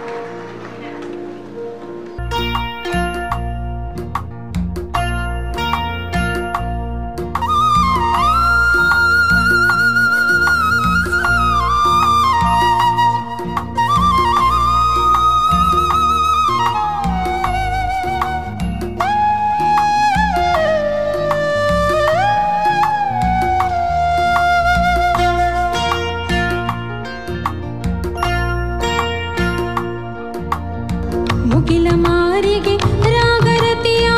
ಮುಗಿಲ ಮಾರಿಗೆ ರಾಗರತಿಯ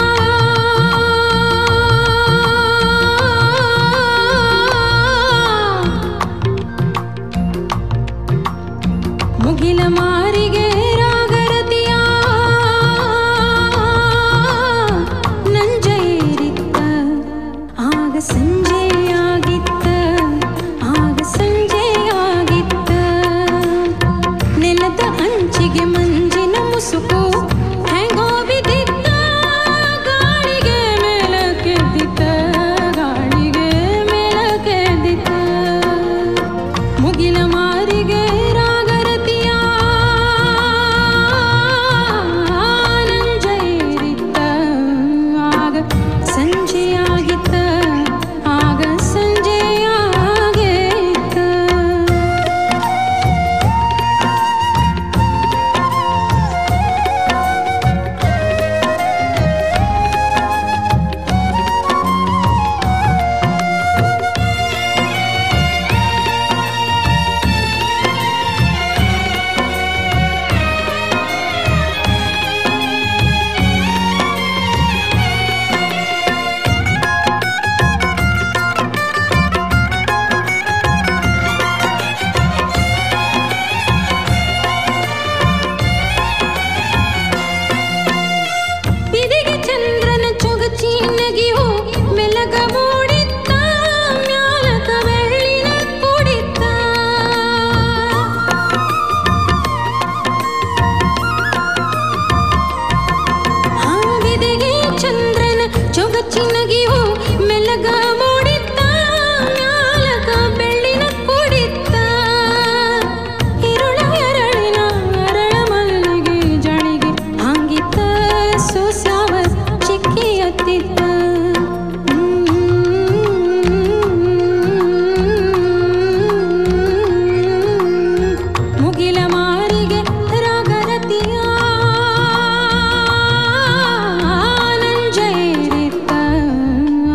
ಮುಗಿಲ ಮಾರಿಗೆ ರಾಗರತಿಯ ನಂಜೇರಿತ್ತ ಆಗ ಸಂಜೆಯಾಗಿತ್ತ ಆಗ ಸಂಜೆಯಾಗಿತ್ತ ನೆಲದ ಅಂಚಿಗೆ ಮಂಜಿನ ಮುಸುಕು ಹೆಂಗೋಬಿದ್ದಿತ್ತ ಗಾಳಿಗೆ ಮೇಲಕ್ಕೆದ್ದಿತ್ತ ಗಾಳಿಗೆ ಮೇಲಕ್ಕೆದ್ದಿತ್ತ ಮುಗಿಲ ಮಾರಿಗೆ ರಾಗರತಿಯ ನಂಜೈರಿತ್ತ ಆಗ ಸಂಜೆಯಾಗಿತ್ತ ಆಗ ಸಂಜೆಯಾಗಿತ್ತ ಬಿದಿಗೆ ಚಂದ್ರನ ಚೊಗಚಿ ನಗಿಯು ಮೆಲಗ ಮೂಡಿತ್ತ ಮ್ಯಾಲಕ ಬೆಳ್ಳಿನ ಕೂಡಿತ್ತ ಆ ಬಿದಿಗೆ ಚಂದ್ರನ ಚೊಗಚಿ ನಗಿಯು ಮೆಲಗ ಮೂಡಿತ್ತ ಮ್ಯಾಲಕ ಬೆಳ್ಳಿನ ಕೂಡಿತ್ತ ಇರುಳ ಎರಳಿನ ಅರಳ ಮಲ್ಲಿಗೆ ಜಳಿಗೆ ಹಾಂಗಿತ್ತ ಸೋಸ್ಯಾವ ಚಿಕ್ಕಿ ಅತ್ತಿತ್ತ ಮುಗಿಲ ಮಾರಿಗೆ ರಾಗರತಿಯ ನಂಜೈರಿತ್ತ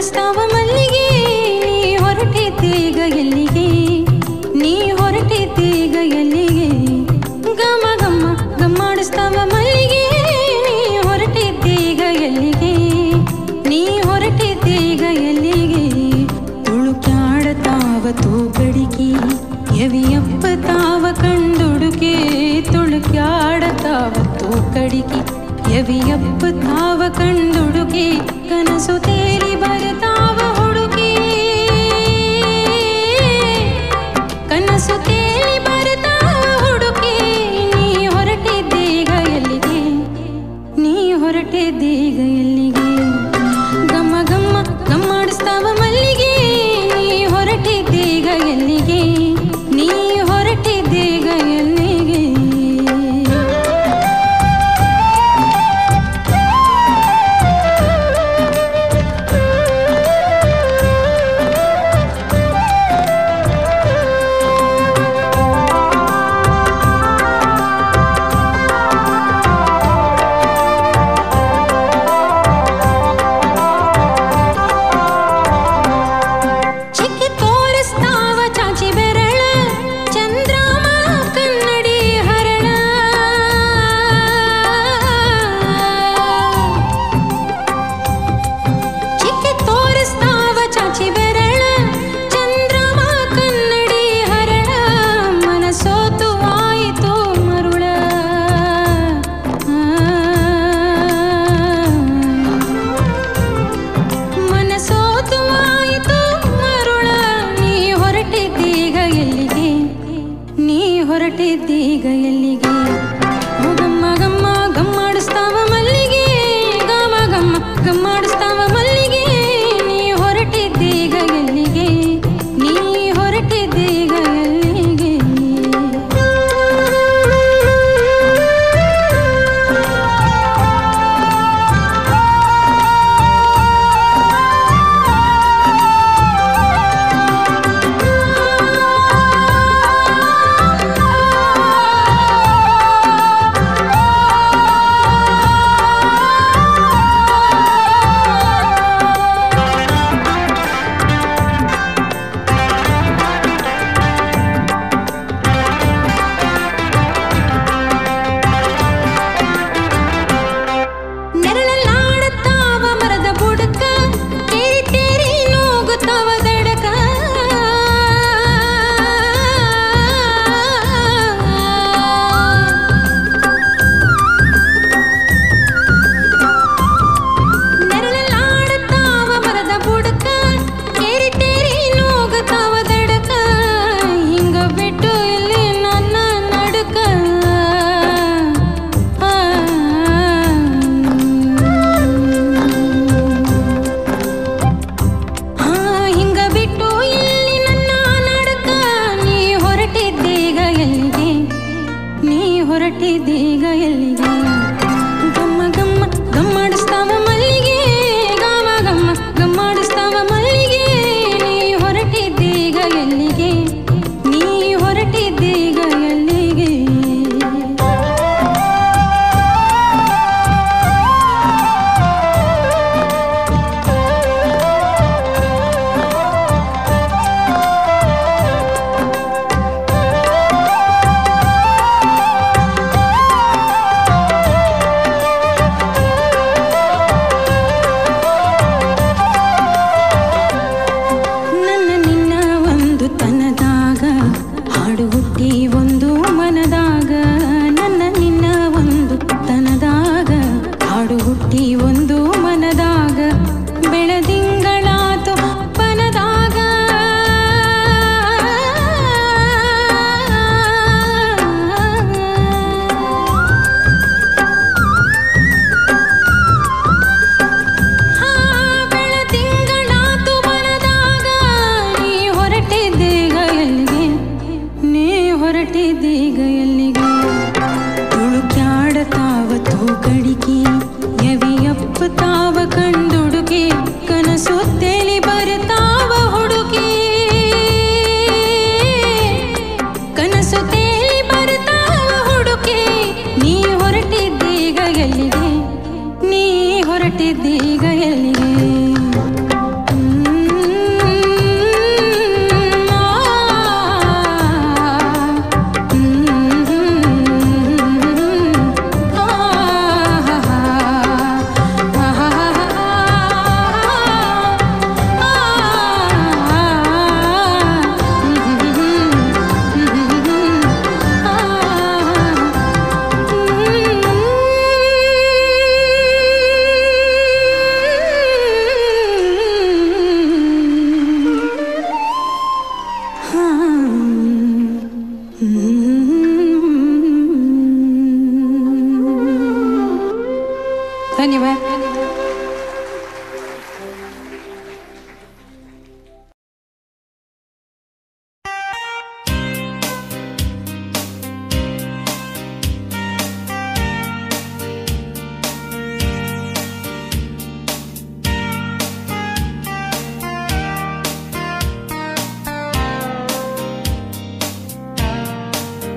ಗಮ್ಮಾಡಿಸ್ತಾವ ಮಲ್ಲಿಗೆ ನೀ ಹೊರಟಿದ್ದೀಗ ಎಲ್ಲಿಗೆ ನೀ ಹೊರಟಿದ್ದೀಗ ಎಲ್ಲಿಗೆ ಗಮ ಗಮ್ಮ ಗಮ್ಮಾಡಿಸ್ತಾವ ಮಲ್ಲಿಗೆ ನೀ ಹೊರಟಿದ್ದೀಗ ಎಲ್ಲಿಗೆ ನೀ ಹೊರಟಿದ್ದೀಗ ಎಲ್ಲಿಗೆ ತುಳುಕ್ಯಾಡತಾವ ತೂಕಡಿಗೆ ಎವಿಯಪ್ಪ ತಾವ ಕಂಡುಡುಕೆ ತುಳುಕ್ಯಾಡತಾವ ತೂಕಡಿಗೆ ಎವಿಯಪ್ಪ ತಾವ ಕಂಡುಡುಕೆ ಕನಸು ತೇಲಿ ಬರತಾವ ಹುಡುಗಿ ಕನಸು ತೇಲಿ ಬರತಾವ ಹುಡುಗಿ ನೀ ಹೊರಟಿದ್ದೀಗ ಎಲ್ಲಿಗೆ ನೀ ಹೊರಟಿದ್ದೀಗ ಎಲ್ಲಿಗೆ ಗಮ್ಮ ಗಮ್ಮ ಗಮ್ಮಾಡಿಸ್ತಾವ ಮಲ್ಲಿಗೆ ನೀ ಹೊರಟಿದ್ದೀಗ ಎಲ್ಲಿಗೆ ನೀ ಹೊರಟಿದ್ದೀಗ ಎಲ್ಲಿಗೆ ಚಿಕ್ಕಿ ತೋರಿಸ್ತಾವ ಚಾಚಿ ಬೆರಳ ಚಂದ್ರಮ ಕನ್ನಡಿ ಹರಣ ಚಿಕ್ಕಿ ತೋರಿಸ್ತಾವ ಚಾಚಿ ಬೆರಳ ಚಂದ್ರಮ ಕನ್ನಡಿ ಹರಣ ಮನಸೋತು ಆಯಿತು ಮರುಳ ಮನಸೋತು ಆಯಿತು ಮರುಳ ನೀ ಹೊರಟಿದ್ದೀಗ ಎಲ್ಲಿಗೆ ನೀ ಹೊರಟಿದ್ದೀಗ ಎಲ್ಲಿಗೆ ಓ ಗಮ್ಮ ಗಮ್ಮ ಗಮ್ಮಾಡಿಸ್ತಾವ ಮಲ್ಲಿಗೆ ಗಮ ಗಮ್ಮ ಗಮ್ಮಾಡಿಸ್ತಾವ ಮಲ್ಲಿಗೆ ನೀ ಹೊರಟಿದ್ದೀಗ ಎಲ್ಲಿಗೆ ನೀ ಹೊರಟಿದ್ದೀಗ ಎಲ್ಲಿಗೆ ನೆರಳಲ್ಲಾಡುತ್ತಾವ ಮರದ ಬುಡಕ ತೇರಿ ತೇರಿ ನೋಗುತ್ತಾವ ದಡಕ ನೆರಳಲ್ಲಾಡುತ್ತಾವ ಮರದ ಬುಡಕ ತೇರಿ ತೇರಿ ನೋಗುತ್ತಾವ ದಡಕ ಹಿಂಗ ಬಿಟ್ಟು ಇಲ್ಲಿ ನನ್ನ ನಡುಕ ಹಾ ಹಿಂಗ ಬಿಟ್ಟು ಇಲ್ಲಿ ನನ್ನ ನಡುಕ ನೀ ಹೊರಟಿದ್ದೀಗ ಎಲ್ಲಿಗೆ ನೀ ಹೊರಟಿದ್ದೀಗ ಎಲ್ಲಿಗೆ ಗಮ್ಮ ಗಮ್ಮ ಗಮ್ಮಾಡಿಸ್ತಾವ ಮಲ್ಲಿಗೆ ಗಮ ಗಮ್ಮ ಗಮ್ಮಾಡಿಸ್ತಾವ ಮಲ್ಲಿಗೆ ನೀ ಹೊರಟಿದ್ದೀಗ ಎಲ್ಲಿಗೆ ನೀ ಹೊರಟಿದ್ದೀಗ ಎಲ್ಲಿಗೆ ನನ್ನ ನಿನ್ನ ಒಂದು ತನದಾಗ ಹಾಡು ಹುಟ್ಟಿ ಒಂದು ಮನದಾಗ ನನ್ನ ನಿನ್ನ ಒಂದು ತನದಾಗ ಹಾಡು ಹುಟ್ಟಿ ಒಂದು ಮನದಾಗ ಬೆಳದಿಂಗಳಾತು ಪನದಾಗ ಹಾ ಬೆಳದಿಂಗಳಾತು ಮನದಾಗ ನೀ ಹೊರಟಿದ್ದೀಗ ಎಲ್ಲಿಗೆ ನೀ ಹೊರಟಿದ್ದೀಗ ಎಲ್ಲಿಗೆ ತುಳುಕ್ಯಾಡತಾವ ತೂಕಡಿಗೆ ಎವಿಯಪ್ಪ ತಾವ ಕಂಡುಡುಗೆ ಕನಸು ಧನ್ಯವಾದ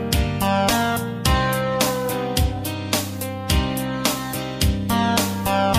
ಆ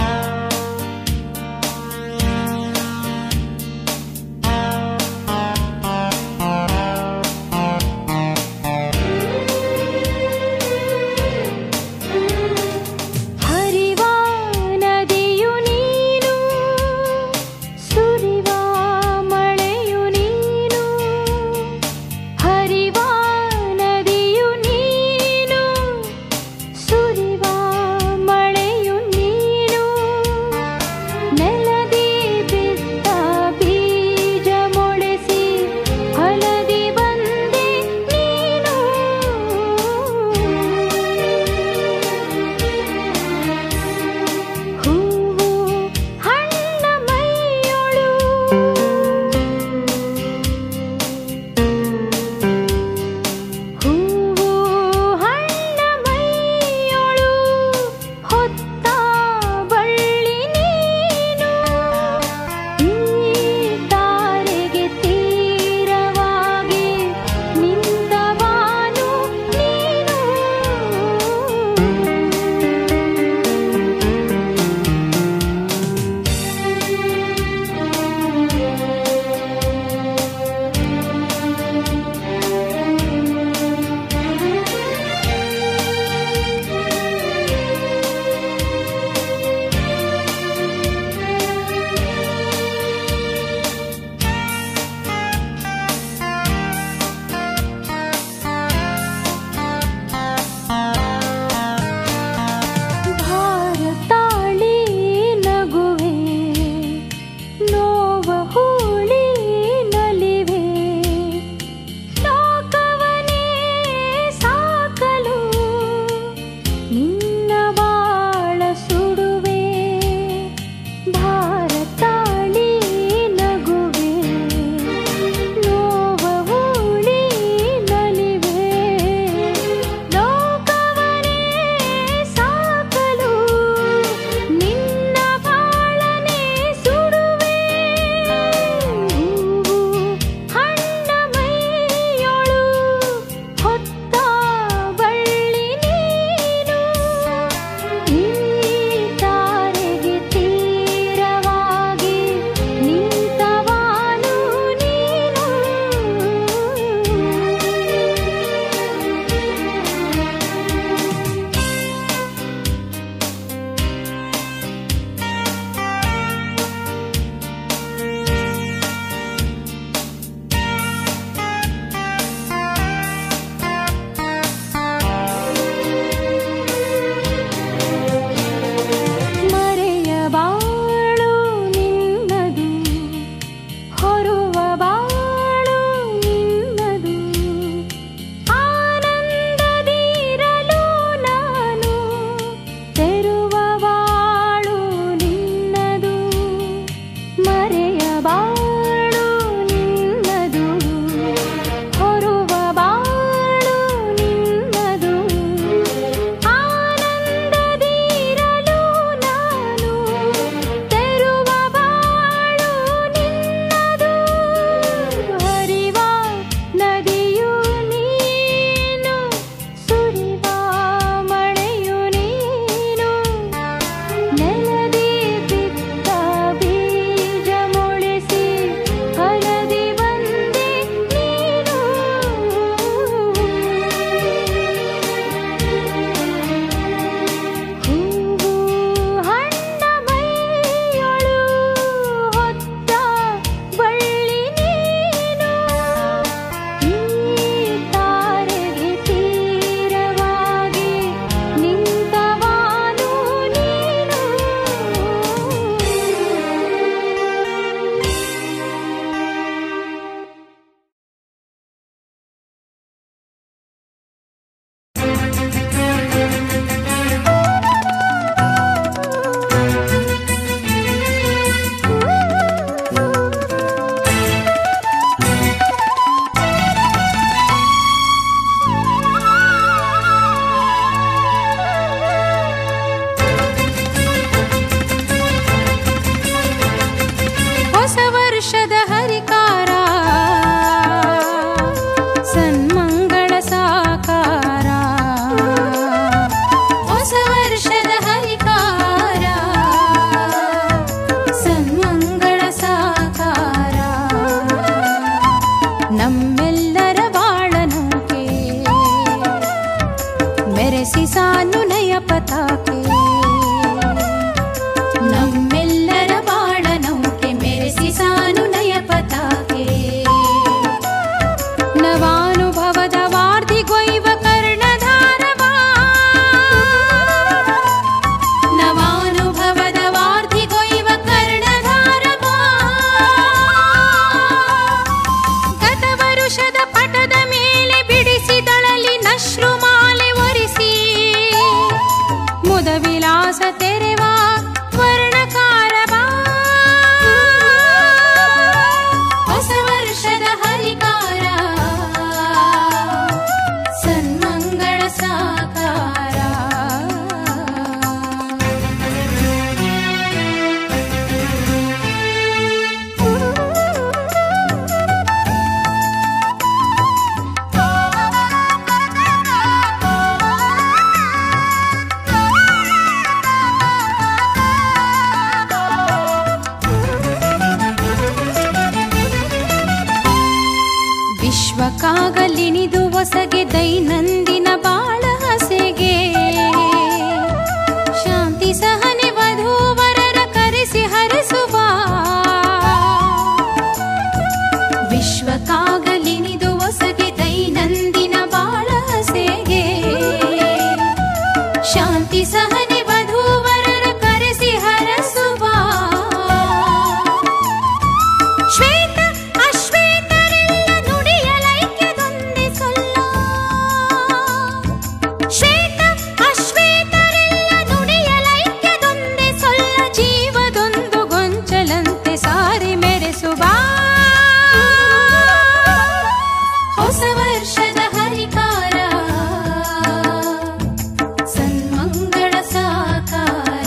ವಿಲಾಸ ತೆರೆವ ವರ್ಣಕಾರವ ಹೊಸ ವರ್ಷದ ಹರಿಕಾರ ಸನ್ಮಂಗಳ ಸಾಕಾರ ವಿಶ್ವಕ್ಕಾಗಲಿನಿದು ಹೊಸಗೆ ದೈನಂದಿನ ಬಾಳ ಹಸೆಗೆ ಶಾಂತಿ ಸಹನೆ ವಧೂವರರ ಕರೆಸಿ ಹರಿಸುವ ವಿಶ್ವಕ್ಕಾಗಲಿನಿದು ಹೊಸಗೆ ದೈನಂದಿನ ಬಾಳ ಹಸೆಗೆ ಶಾಂತಿ ಸಹನೆ ವಧೂವರರ ಕರೆಸಿ ಹರಸುವ ಶ್ವೇತ ಅಶ್ವೇತರೆಲ್ಲ ನುಡಿಯಲೈಕ್ಯದೊಂದೇ ಸೊಲ್ಲ ಶ್ವೇತ ಅಶ್ವೇತರೆಲ್ಲ ನುಡಿಯಲೈಕ್ಯದೊಂದೇ ಸೊಲ್ಲ ಜೀವದೊಂದು ಗೊಂಚಲಂತೆ ಸಾರಿ ಮೆರೆಸುವ ಹೊಸ ವರ್ಷದ ಹರಿಕಾರ ಸನ್ಮಂಗಳ ಸಾಕಾರ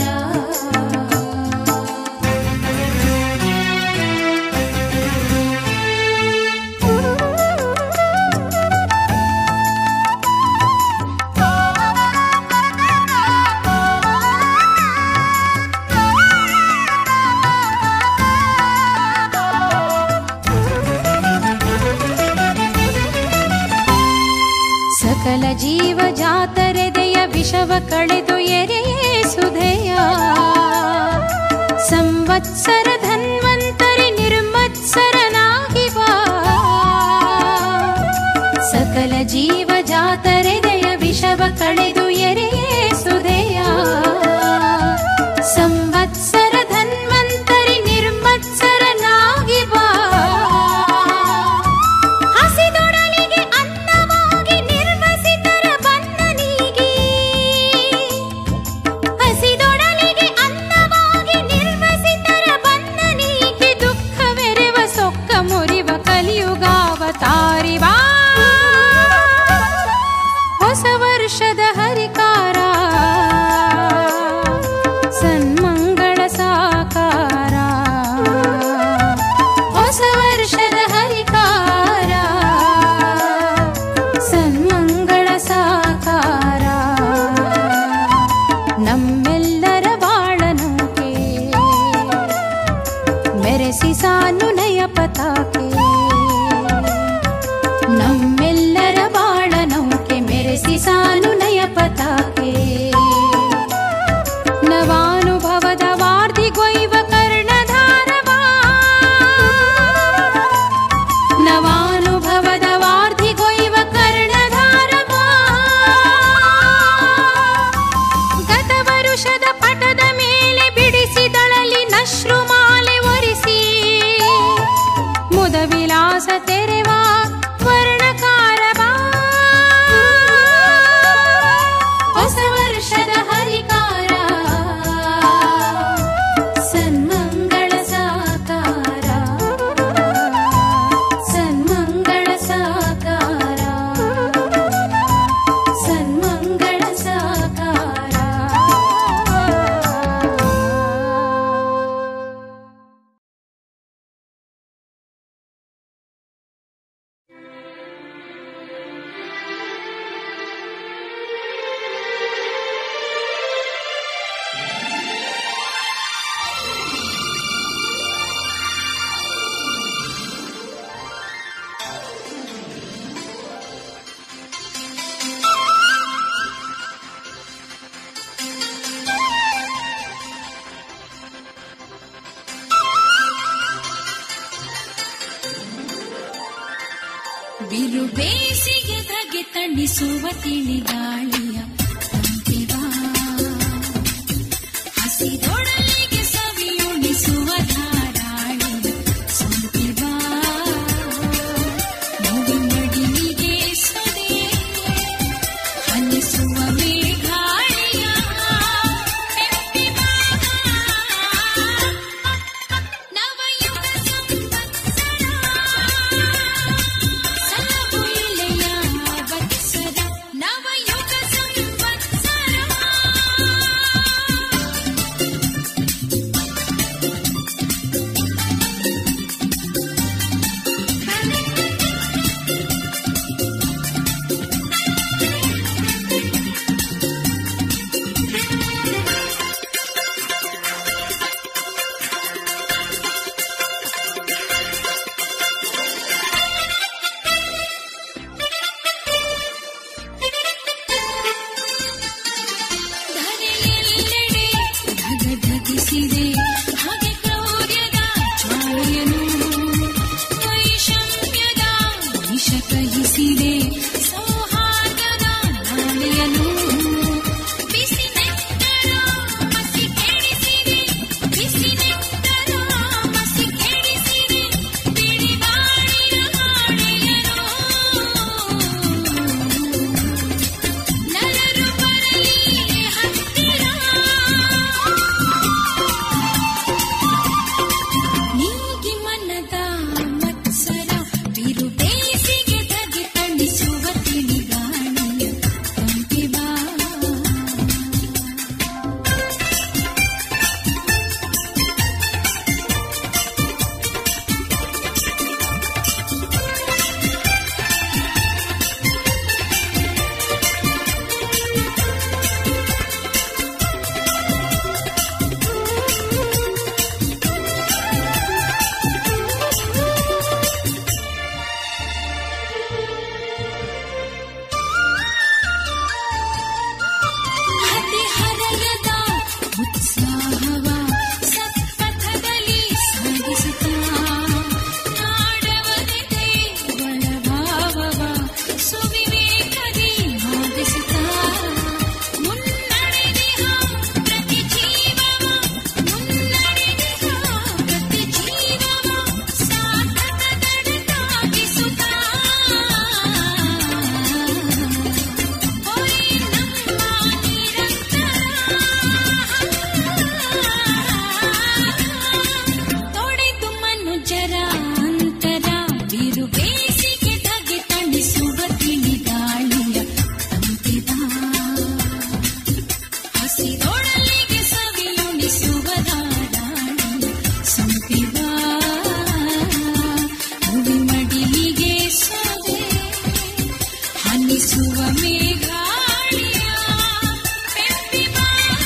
ಸಕಲ ಜೀವ ಜಾತರೆದೆಯ ವಿಷವ ಕಳೆದು ಎರೆಯೇ ಸುಧೆಯ ಸಂವತ್ಸರ ಧನ್ವಂತರಿ ನಿರ್ಮತ್ಸರನಾಗಿ ಬಾ ಸಕಲ ಜೀವ ಜಾತರೆದೆಯ ವಿಷವ ಕಳೆದು ಎರೆಯೇ ಸುಧೆಯ ಸಂವತ್ಸರ ಧನ್ವಂತರಿ ನಿರ್ಮತ್ಸರನಾಗಿ ಬಾ ಹಸಿದೊಡಲಿಗೆ ಅನ್ನವಾಗಿ ನಿರ್ವಸಿತರ ಬಂಧನಿಗೆ ಹಸಿದೊಡಲಿಗೆ ಅನ್ನವಾಗಿ ನಿರ್ವಸಿತರ ಬಂಧನಿಗೆ ದುಃಖವೆರೆವ ಸೊಕ್ಕ ಮುರಿವ ಕಲಿಯುಗಾವತಾರಿವ ಹೊಸ ವರ್ಷದ ಹರಿಕಾರ ಸನ್ಮಂಗಳ ಸಾಕಾರ ಹೊಸ ವರ್ಷದ ಹರಿಕಾರ ಸನ್ಮಂಗಳ ಸಾಕಾರ ನಮ್ಮೆಲ್ಲರ ಬಾಳನೌಕೆ ಮೆರೆಸಿ ಸಾನು ನಯ ಪತಾಕೆ ನಮ್ಮೆಲ್ಲರ ಬಾಳನೌಕೆ ಮೆರೆಸಿ ಸಾನು ನಯ ಪತಾಕೆ ನವಾನುಭವದ ವಾರ್ಧಿಗೊಯ್ವ ಕರ್ಣಧಾರವಾ ನವಾನುಭವದ ವಾರ್ಧಿಗೊಯ್ವ ಕರ್ಣಧಾರವಾ ಗತ ವರುಷದ ಪಟದ ಮೇಲೆ ಬಿಡಿಸಿದಳಲಿ ನಶ್ರುಮಾಲೆ ಒರಿಸಿ ಮುದ ವಿಲಾಸ ತೆರೆವ ವರ್ಣಕಾರವಾ ಹೊಸ ವರ್ಷದ ಹರಿಕಾರ ಸನ್ಮಂಗಳ ಸಾಕಾರ ಸನ್ಮಂಗಳ ಸಾಕಾರ ಸನ್ಮಂಗಳ ಸಾಕಾರ ಬಿರು ಬೇಸಿಗೆ ಧಗೆ ತಣಿಸುವ ತಿಳಿಗಾಳಿಯ ತಂಪಿವ ಹಸಿದೊಡಲಿಗೆ ಸವಿಯುಣಿಸುವ ಧಾರಾಳಿಯ ಸೊಂಪಿವ ಮುಡಿಮಡಿಲಿಗೆ ಸೊದೆ ಹನಿಸುವ ಮೇಘಾಳಿಯ ಕೈದೊಡಲಿಗೆ ಸವಿಯುಣಿಸುವ ಧಾರಾಣಿ ಸಂಪಿವ ಭೂಮಿ ಮಡಿಲಿಗೆ ಸೊದೆ ಹನಿಸುವ ಮೇಘಾಳಿಯ ಪೆಪ್ಪಿವ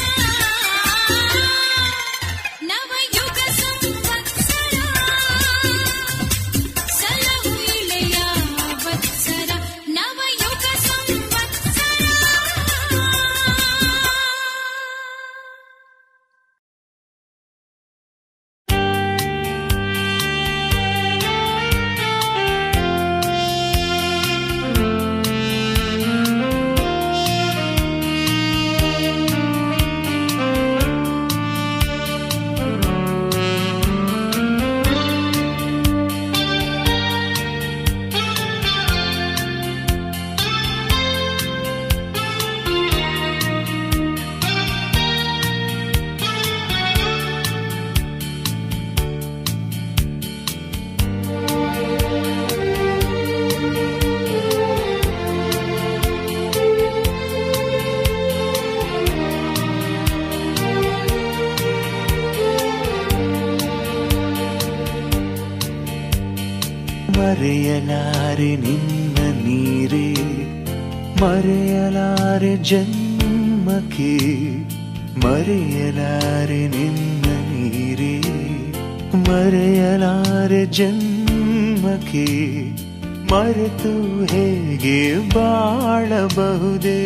ನವಯುಗ ಸಂವತ್ಸರ ಸಲಹು ಇಳೆಯ ವತ್ಸರ ನವಯುಗ ಸಂವತ್ಸರ ಮರೆಯಲಾರೆ ನಿನ್ನ ನೀರೇ ಮರೆಯಲಾರೆ ಜನ್ಮಕ್ಕೆ ಮರೆಯಲಾರೆ ನಿನ್ನ ನೀರೇ ಮರೆಯಲಾರೆ ಜನ್ಮಕ್ಕೆ ಮರೆತು ಹೇಗೆ ಬಾಳಬಹುದೇ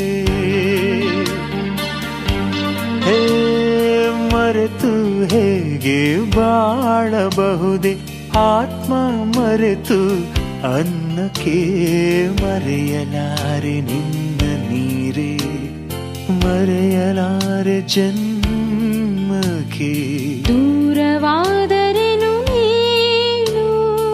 ಹೇ ಮರೆತು ಹೇಗೆ ಬಾಳಬಹುದೇ ಆತ್ಮ ಮರೆತು ಅನ್ನಕ್ಕೆ ಮರೆಯಲಾರೆ ನಿನ್ನ ನೀರೇ ಮರೆಯಲಾರೆ ಜನ್ಮಕ್ಕೆ ದೂರವಾದರೆನು ನೀನು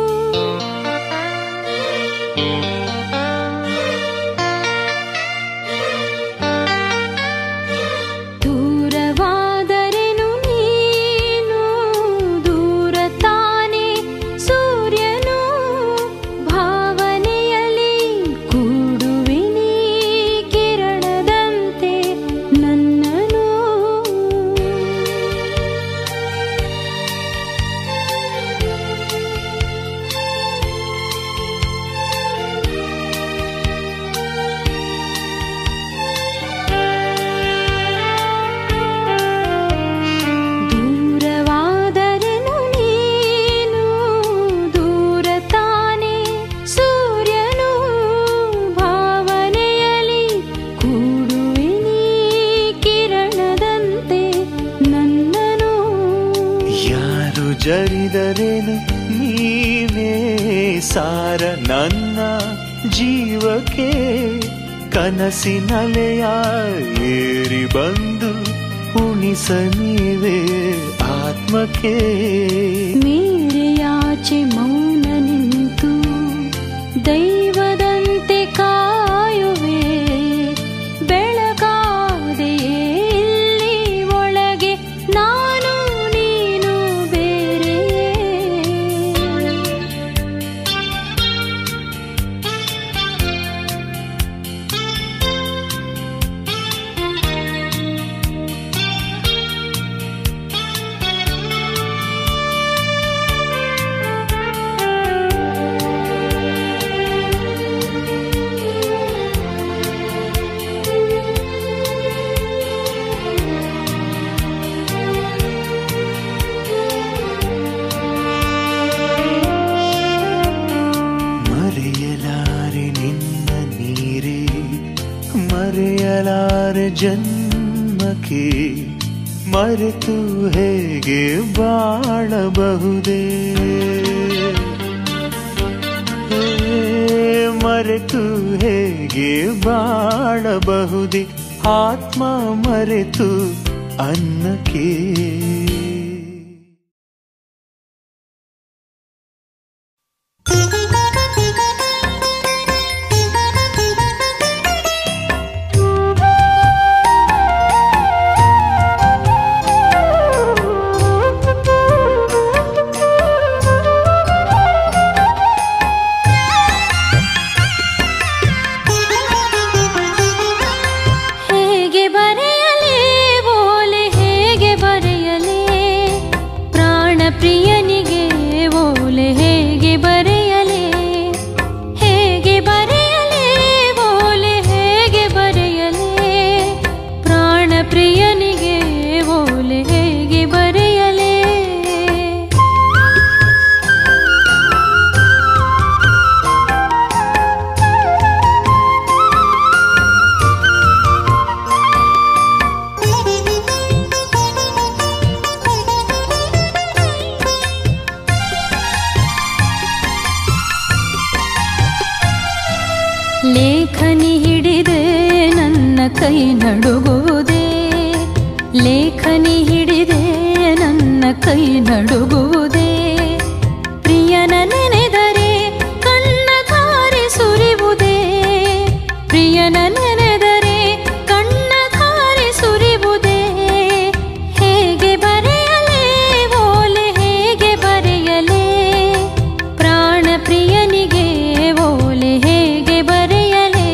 ದೂರವಾದರೆನು ನೀನು ದೂರ ತಾನೆ ಸೂರ್ಯನು ಭಾವನೆಯಲ್ಲಿ ಕೂಡುವಿನಿ ಕಿರಣದಂತೆ ನನ್ನನು ದೂರವಾದರೆನು ನೀನು ದೂರ ತಾನೆ ಸೂರ್ಯನು ಭಾವನೆಯಲ್ಲಿ ಕೂಡುವಿನಿ ಕಿರಣದಂತೆ ನನ್ನನು ಯಾರು ಜರಿದರೇನು ನೀನೇ ಸಾರ ನನ್ನ ಜೀವಕ್ಕೆ ಕನಸಿನಲೆಯ ಏರಿ ಬಂದು ಉಣಿಸ ನೀವೇ ಆತ್ಮಕ್ಕೆ ಮೇರೆಯಾಚೆ ಮೌನ ನಿಂತು ದೈವದಂತೆ ಕಾಯುವೆ ಬೆಳಗಾದೆಯೇ ಇಲ್ಲಿ ಒಳಗೆ ನಾನು ನೀನು ಬೇರೆ ಮರೆಯಲಾರೆ ನಿನ್ನ ನೀರೇ ಮರೆಯಲಾರೆ ಜನ್ಮಕ್ಕೆ ಮರೆತು ಹೇಗೆ ಬಾಳಬಹುದೇ ಹೇ, ಮರೆತು ಹೇಗೆ ಬಾಳಬಹುದೇ ಆತ್ಮ ಮರೆತು ಅನ್ನಕ್ಕೆ ಹೇಗೆ ಬರೆಯಲಿ ಓ ಪ್ರಿಯನಿಗೆ ಓಲೆ ಹೇಗೆ ಬರೆಯಲೇ ಹೇಗೆ ಬರೆಯಲೇ ಓಲೆ ಹೇಗೆ ಬರೆಯಲೇ ಪ್ರಾಣ ಪ್ರಿಯನಿಗೆ ಓಲೆ ಹೇಗೆ ಬರೆಯಲೇ ಲೇಖನಿ ಹಿಡಿದೆ ನನ್ನ ಕೈ ನಡುಗುವುದೇ ಲೇಖನಿ ಹಿಡಿದೆ ನನ್ನ ಕೈ ನಡುಗುವುದೇ ಪ್ರಿಯನ ನೆನೆದರೆ ಕಣ್ಣ ಧಾರೆ ಸುರಿವುದೇ ಪ್ರಿಯನ ನೆನೆದರೆ ಕಣ್ಣ ಧಾರೆ ಸುರಿವುದೇ ಹೇಗೆ ಬರೆಯಲೇ ಓಲೆ ಹೇಗೆ ಬರೆಯಲೇ ಪ್ರಾಣ ಪ್ರಿಯನಿಗೆ ಓಲೆ ಹೇಗೆ ಬರೆಯಲೇ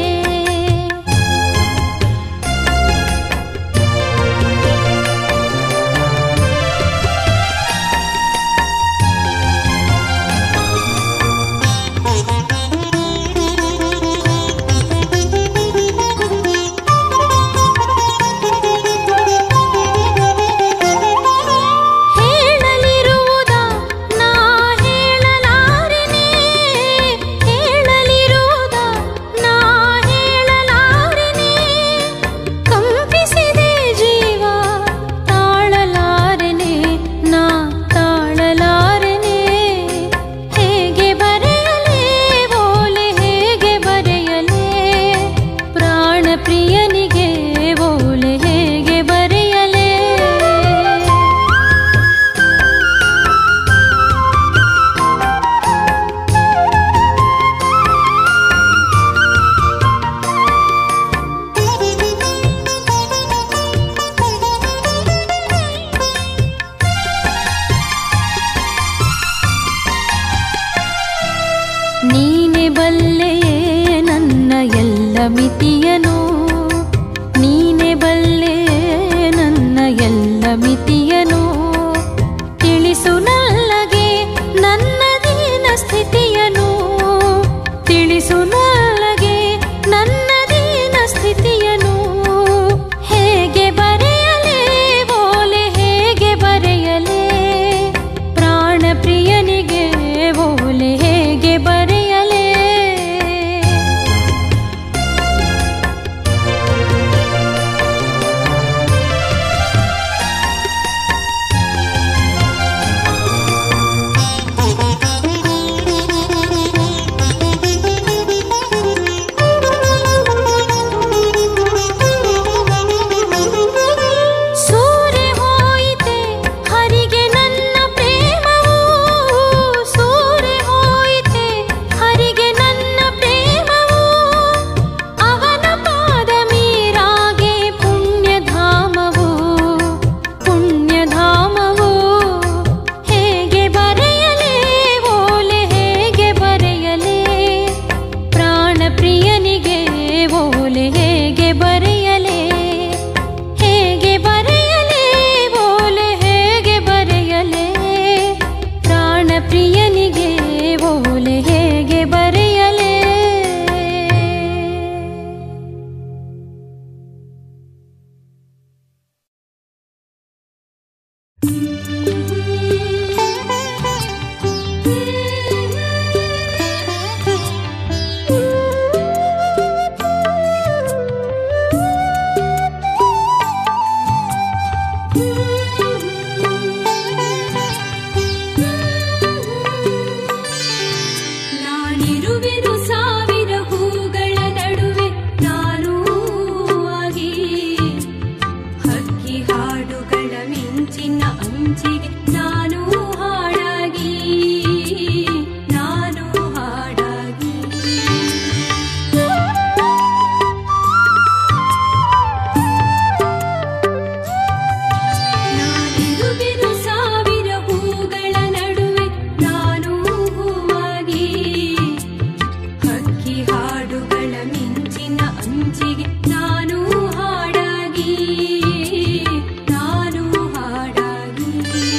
ಹೇಳಲಿರುವುದ ನಾ ಹೇಳಲಾರೆನೆ ಹೇಳಲಿರುವುದ ನಾ ಹೇಳಲಾರೆನೆ ಕಂಪಿಸಿದೆ ಜೀವ ತಾಳಲಾರೆನೆ ನಾ ತಾಳಲಾರೆನೆ ಹೇಗೆ ಬರೆಯಲೇ ಓಲೆ ಹೇಗೆ ಬರೆಯಲೇ ಪ್ರಾಣ ಪ್ರಿಯನಿಗೆ ಓಲೆ ಹೇಗೆ ಬರೆಯಲೇ ನೀನೆ ಬಲ್ಲೆಯೇ ನನ್ನ ಎಲ್ಲ ಮಿತಿಯನು ನೀನೆ ಬಲ್ಲೆಯೇ ನನ್ನ ಎಲ್ಲ ಮಿತಿಯನು ತಿಳಿಸು ನಲ್ಲಗೆ ನನ್ನ ದೀನ ಸ್ಥಿತಿಯನು ತಿಳಿಸು ನಲ್ಲಗೆ ನನ್ನ ದೀನ ಸ್ಥಿತಿಯನು ಹೇಗೆ ಬರೆಯಲೇ ಓಲೆ ಹೇಗೆ ಬರೆಯಲೇ ಪ್ರಾಣ ಪ್ರಿಯನಿಗೆ ಓಲೆ ಹೇಗೆ ಬರೆಯಲೇ ಸೂರೆ ಹೋಯಿತೆ ಹರಿಗೆ ನನ್ನ ಪ್ರೇಮವು ಸೂರೆ ಹೋಯಿತೆ ಹರಿಗೆ ನನ್ನ ಪ್ರೇಮವು ಅವನ ಪಾದ ಮೀರಾಗೆ ಪುಣ್ಯಧಾಮವು ಪುಣ್ಯಧಾಮವು ಹೇಗೆ ಬರೆಯಲೇ ಓಲೆ ಹೇಗೆ ಬರೆಯಲೇ ಪ್ರಾಣ ಪ್ರಿಯನಿಗೆ ಓಲೆ ಹೇಗೆ ಬರೆಯಲೇ ಹೇಗೆ ಬರೆಯಲೇ ಓಲೆ ಹೇಗೆ ಬರೆಯಲೇ ಪ್ರಾಣ ಪ್ರಿಯನಿಗೆ ಓಲೆ ಹೇಗೆ ಬರೆಯಲೇ ನಾನಿರುವೆನು ಸಾವಿರ ಹೂಗಳ ನಡುವೆ ನಾನೂ ಆಗಿ ಹಕ್ಕಿ ಹಾಡುಗಳ ಮಿಂಚಿನ ಅಂಚಿಗೆ ನಾನು ಹಾಡಾಗಿ ನಾನು ಹಾಡಾಗಿ ನಾನಿರುವೆನು ಸಾವಿರ ಹೂಗಳ ನಡುವೆ ನಾನು ಹೂವಾಗಿ ಹಕ್ಕಿ ಹಾಡುಗಳ ಮಿಂಚಿನ ಅಂಚಿಗೆ ನಾನು ಹಾಡಾಗಿ ನಾನು ಹಾಡಾಗಿ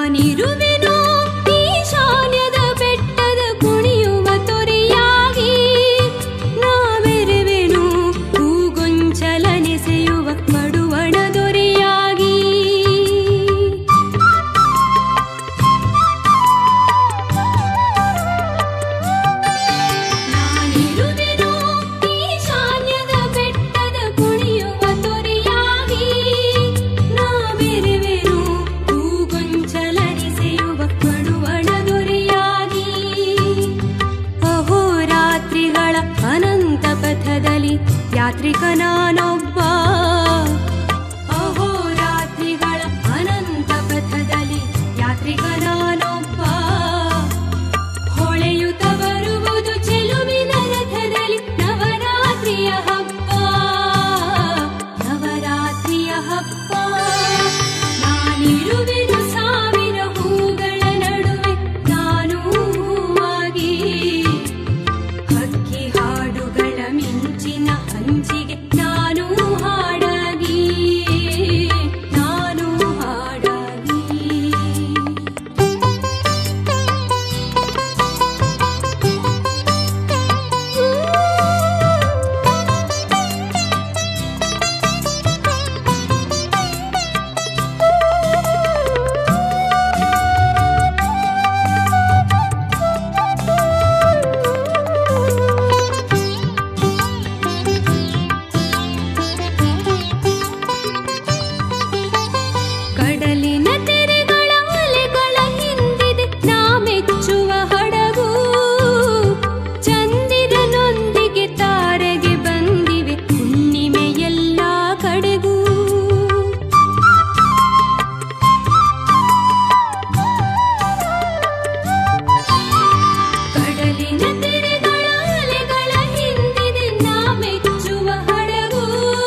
ನಾನಿರುವೆನು ಈಶಾನ್ಯದ ಬೆಟ್ಟದ ಕುಣಿಯುವ ತೊರೆಯಾಗಿ ನಾವೆರುವೆನು ಹೂಗೊಂಚಲನೆಸೆಯುವ ಪಡುವಣ ದೊರೆಯಾಗಿ ನಾನಿರುವೆನು ಈಶಾನ್ಯದ ಬೆಟ್ಟದ ಕುಣಿಯುವ ತೊರೆಯಾಗಿ ನಾವೆರುವೆನು ಹೂಗೊಂಚಲರಿಸೆಯುವ ಪಡುವಣ ದೊರೆಯಾಗಿ ಅಹೋರಾತ್ರಿಗಳ ಅನಂತ ಪಥದಲ್ಲಿ ಯಾತ್ರಿಕ ನಾನೊಬ್ಬ ಅಹೋರಾತ್ರಿಗಳ ಅನಂತ ಪಥದಲ್ಲಿ ಯಾತ್ರಿಕ ನಾನೊಬ್ಬ ಹೊಳೆಯುತ್ತ ಬರುವುದು ಚೆಲುವಿನ ರಥದಲ್ಲಿ ನವರಾತ್ರಿಯ ಹಬ್ಬ ನವರಾತ್ರಿಯ ಹಬ್ಬ ನಾನಿರುವೆನು ಸಾವಿರ ಹೂಗಳ ನಡುವೆ ನಾನು ಹೂವಾಗಿ ಹಕ್ಕಿ ಹಾಡುಗಳ ಮಿಂಚಿನ ಹಂಚಿಗೆ ನಾನು ಹಾಡಾಗಿ ನಾನು ಹಾಡಾಗಿ ಕಡಲಿನ ತೆರೆಗಳ ಅಲೆಗಳ ಹಿಂದಿದೆ ನಾ ಮೆಚ್ಚುವ ಹಡಗು ಚಂದಿರನೊಂದಿಗೆ ತಾರೆಗೆ ಬಂದಿವೆ ಹುಣ್ಣಿಮೆ ಎಲ್ಲ ಕಡೆಗೂ ಕಡಲಿನ ತೆರೆಗಳ ಅಲೆಗಳ ಹಿಂದಿದೆ ನಾ ಮೆಚ್ಚುವ ಹಡಗು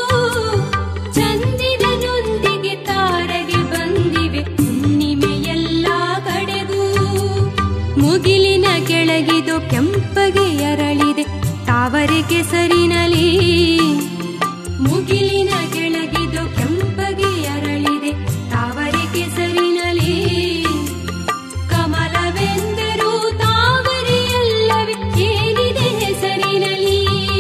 ಚಂದಿರನೊಂದಿಗೆ ತಾರಗೆ ಬಂದಿವೆ ಹುಣ್ಣಿಮೆ ಎಲ್ಲ ಕಡೆಗೂ ಮುಗಿಲಿನ ಕೆಳಗಿದು ಕೆಂಪಗೆ ಅರಳಿದೆ ತಾವರೆ ಕೆಸರಿನಲಿ ಮುಗಿಲಿನ ಕೆಳಗಿದು ಕೆಂಪಗೆ ಅರಳಿದೆ ತಾವರೆ ಕೆಸರಿನಲಿ ಕಮಲವೆಂದರೂ ತಾವರೆಯಲ್ಲವೇ ಏನಿದೆ ಹೆಸರಿನಲಿ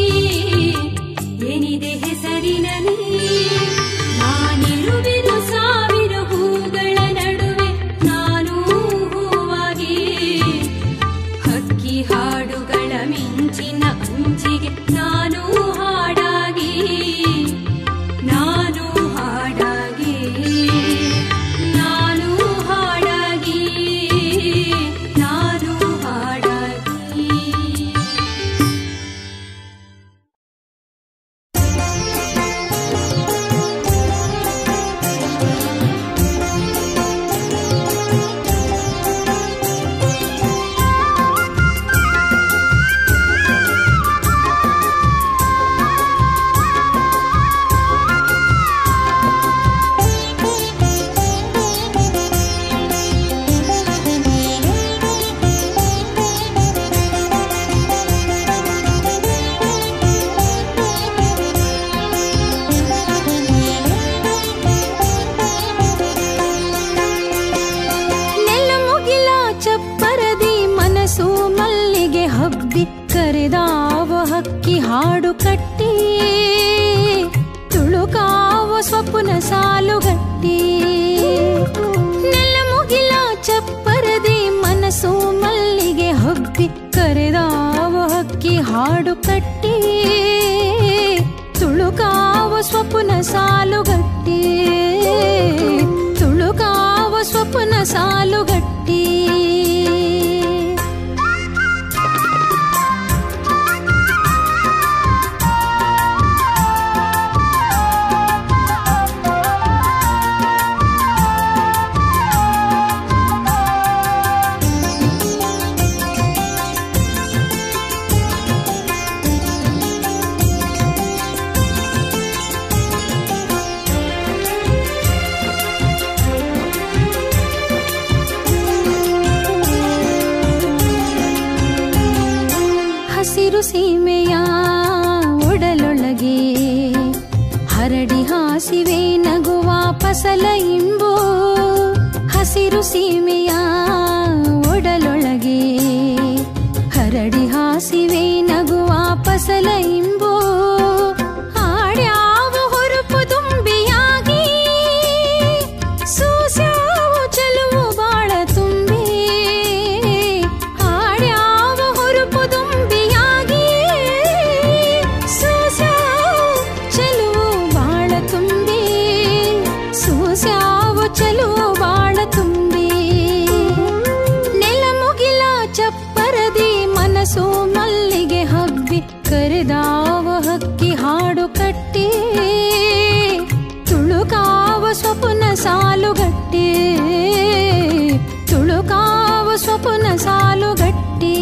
ಏನಿದೆ ಹೆಸರಿನಲಿ ನಾನಿರುವೆನು ಸಾವಿರ ಹೂಗಳ ನಡುವೆ ನಾನು ಹೂವಾಗಿ ಹಕ್ಕಿ ಹಾಡುಗಳ ಮಿಂಚಿನ ಅಂಚಿಗೆ ನಾನು ಹಾಡಾಗಿ ನಾನು ಹಾಡಾಗಿ ನಾನು ಹಾಡಾಗಿ ನಾನು ಹಾಡಾಗಿ ನೆಲ ಮುಗಿಲ ಚಪ್ಪರದಿ ಮನಸ್ಸು ಮಲ್ಲಿಗೆ ಹಬ್ಬಿ ಕರೆದಾವ ಹಕ್ಕಿ ಹಾಡು ಕಟ್ಟಿ ತುಳುಕಾವ ಸ್ವಪ್ನ ಸಾಲುಗಟ್ಟಿ ನೆಲ ಮುಗಿಲ ಚಪ್ಪರದಿ ಮನಸ್ಸು ಮಲ್ಲಿಗೆ ಹಬ್ಬಿ ಕರೆದಾವ ಹಕ್ಕಿ ಹಾಡು ಕಟ್ಟಿ ತುಳುಕಾವ ಸ್ವಪ್ನ ಸಾಲುಗಟ್ಟಿ ತುಳುಕಾವ ಸ್ವಪ್ನ ಸಾಲುಗಟ್ಟಿ ಹಸಿರು ಸೀಮೆಯ ಒಡಲೊಳಗೆ ಹರಡಿ ಹಾಸಿವೆ ನಗುವ ಫಸಲ ಇಂಬು ಹಸಿರು ಸೀಮೆಯ ಹೊಸಲ ಇಂಬು ಹಾಡ್ಯಾವ ಹೊರಪು ತುಂಬಿಯಾಗಿ ಸೂಸ್ಯಾವ ಚೆಲುವು ಬಾಳ ತುಂಬಿ ಹಾಡ್ಯಾವ ಹೊರಪು ತುಂಬಿಯಾಗಿ ಸೂಸ್ಯಾವ ಚೆಲುವು ಬಾಳ ತುಂಬಿ ಸೂಸ್ಯಾವ ಚೆಲುವು ಬಾಳ ತುಂಬಿ ನೆಲ ಮುಗಿಲ ಚಪ್ಪರದಿ ಮನಸ್ಸು ಮಲ್ಲಿಗೆ ಹಬ್ಬಿ ಕರೆದಾವ ಹಕ್ಕಿ ಹಾಡು ಕಟ್ಟಿ ತುಳುಕಾವ ಸ್ವಪ್ನ ಸಾಲುಗಟ್ಟಿ ತುಳುಕಾವ ಸ್ವಪ್ನ ಸಾಲುಗಟ್ಟಿ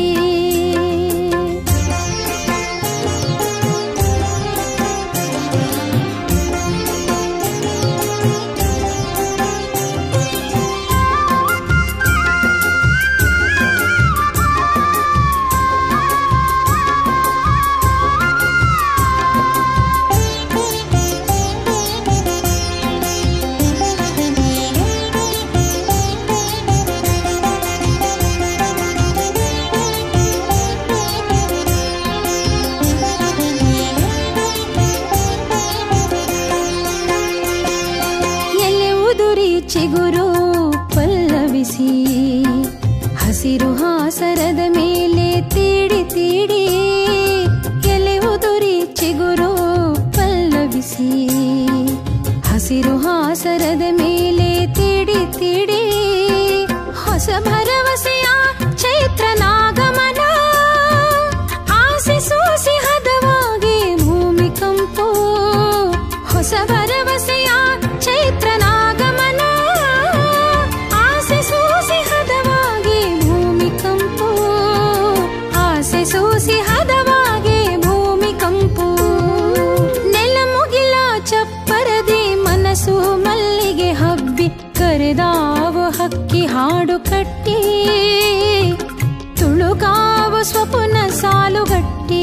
ಎಲೆ ಉದುರಿ ಚಿಗುರು ಪಲ್ಲವಿಸಿ ಹಸಿರು ಹಾಸರದ ಮೇಲೆ ತೀಡಿ ತೀಡಿ ಎಲೆ ಉದುರಿ ಚಿಗುರು ಪಲ್ಲವಿಸಿ ಹಸಿರು ಹಾಸರದ ಮೇಲೆ ತೀಡಿ ತೀಡಿ ಹೊಸ ಭರವಸೆಯ ಚೈತ್ರ ನಾಗಮನ ಆಸೆ ಸೂಸಿ ಹದವಾಗಿ ಭೂಮಿ ಕಂಪು ಹೊಸ ಭರವಸೆಯ ಚೈತ್ರ ನಾಗಮನ ಆಸೆ ಸೂಸಿ ಹದವಾಗಿ ಭೂಮಿ ಕಂಪು ಆಸೆ ಸೂಸಿ ಹದವಾಗಿ ಭೂಮಿ ಕಂಪು ನೆಲ ಮುಗಿಲ ಚಪ್ಪರದಿ ಮನಸ್ಸು ಮಲ್ಲಿಗೆ ಹಬ್ಬಿ ಕರೆದಾವ ಹಕ್ಕಿ ಹಾಡು ಕಟ್ಟಿ ತುಳುಕಾವ ಸ್ವಪುನ ಸಾಲುಗಟ್ಟಿ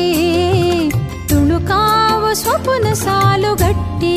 ತುಳುಕಾವ ಸ್ವಪುನ ಸಾಲುಗಟ್ಟಿ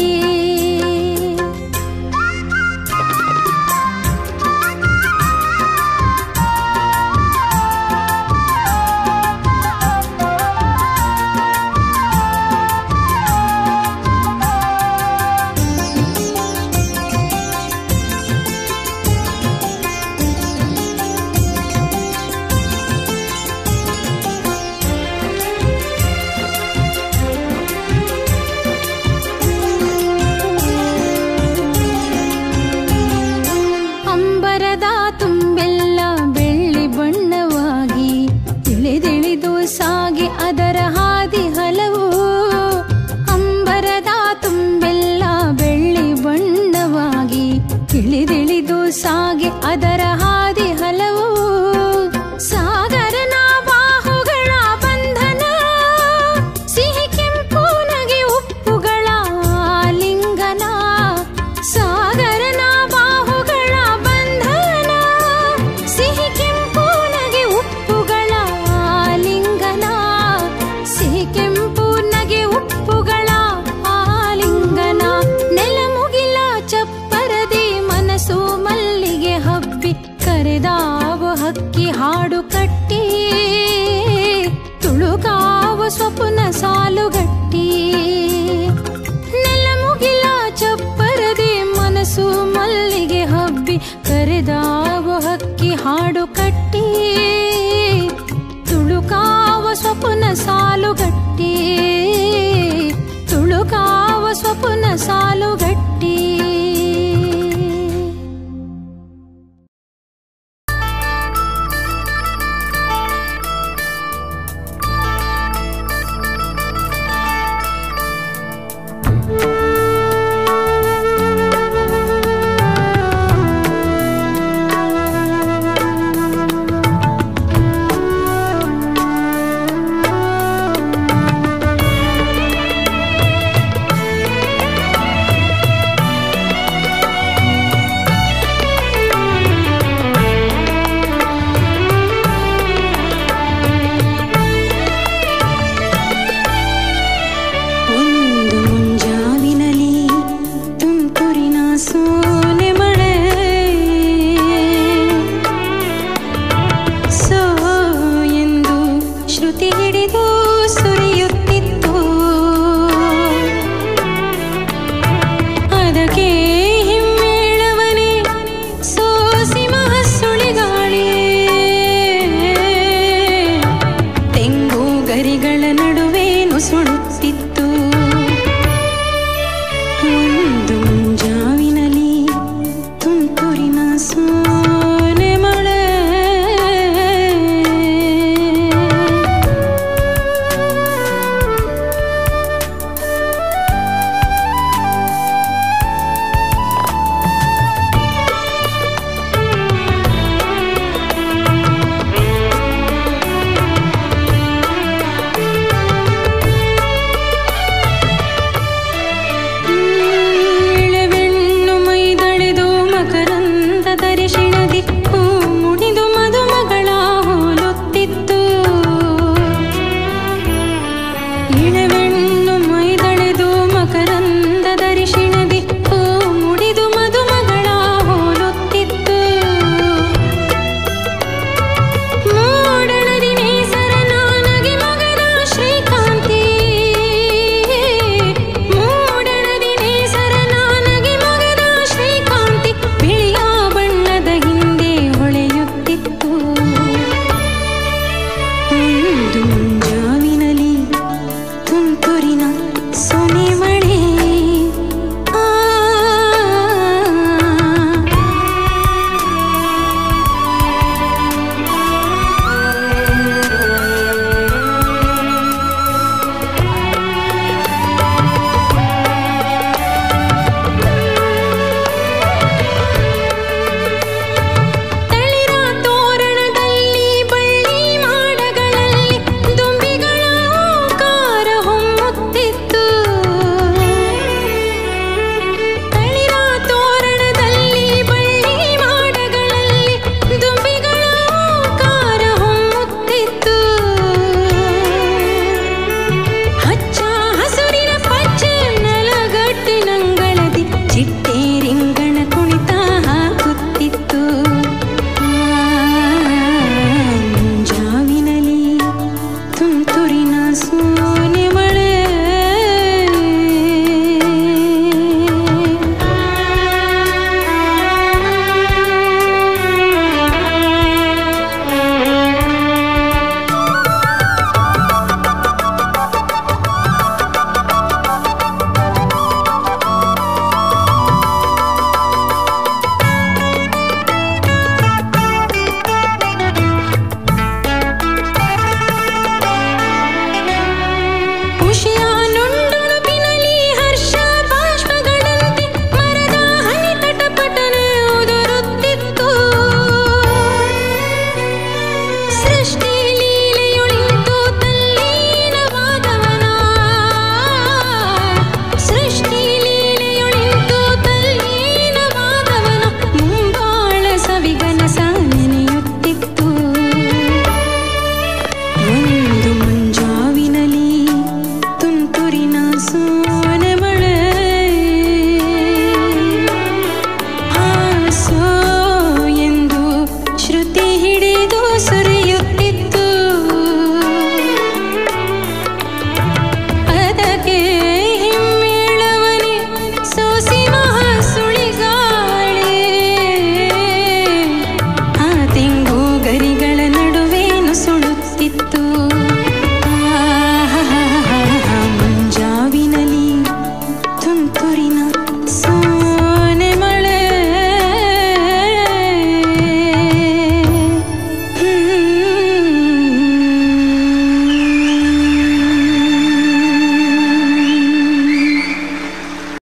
ಅಂಬರದ ತುಂಬೆಲ್ಲ ಬೆಳ್ಳಿ ಬಣ್ಣವಾಗಿ ತಿಳಿದಿಳಿದು ಸಾಗಿ ಅದರ ಹಾದಿ ಹಲವು ಅಂಬರದ ತುಂಬೆಲ್ಲ ಬೆಳ್ಳಿ ಬಣ್ಣವಾಗಿ ತಿಳಿದಿಳಿದು ಸಾಗಿ ಅದರ ಹಾದಿ ಹಲವು ಸಾಗರನ ಬಾಹುಗಳ ಬಂಧನ ಸಿಹಿ ಕೆಂಪು ನಗೆ ಉಪ್ಪುಗಳ ಲಿಂಗನ ಸಾಗರನ ಬಾಹುಗಳ ಬಂಧನ ಸಿಹಿ ಕೆಂಪು ನಗೆ ಉಪ್ಪುಗಳ ಲಿಂಗನ ಸಿಹಿ ಕೆಂಪು ನಗೆ ಉಪ್ಪುಗಳ ಆಲಿಂಗನ ನೆಲ ಮುಗಿಲ ಚಪ್ಪರದಿ ಮನಸ್ಸು ಮಲ್ಲಿಗೆ ಹಬ್ಬಿ ಕರೆದಾವ ಹಕ್ಕಿ ಹಾಡು ಕಟ್ಟಿ ತುಳುಕಾವ ಸ್ವಪ್ನ ಸಾಲುಗಟ್ಟಿ ನೆಲ ಮುಗಿಲ ಚಪ್ಪರದಿ ಮನಸ್ಸು ಮಲ್ಲಿಗೆ ಹಬ್ಬಿ ಕರೆದಾವ ಹಕ್ಕಿ ಹಾಡು ಕಟ್ಟಿ ತುಳುಕಾವ ಸ್ವಪ್ನ ಸಾಲುಗಟ್ಟಿ ತುಳುಕಾವ ಸ್ವಪ್ನ ಸಾಲುಗಟ್ಟಿ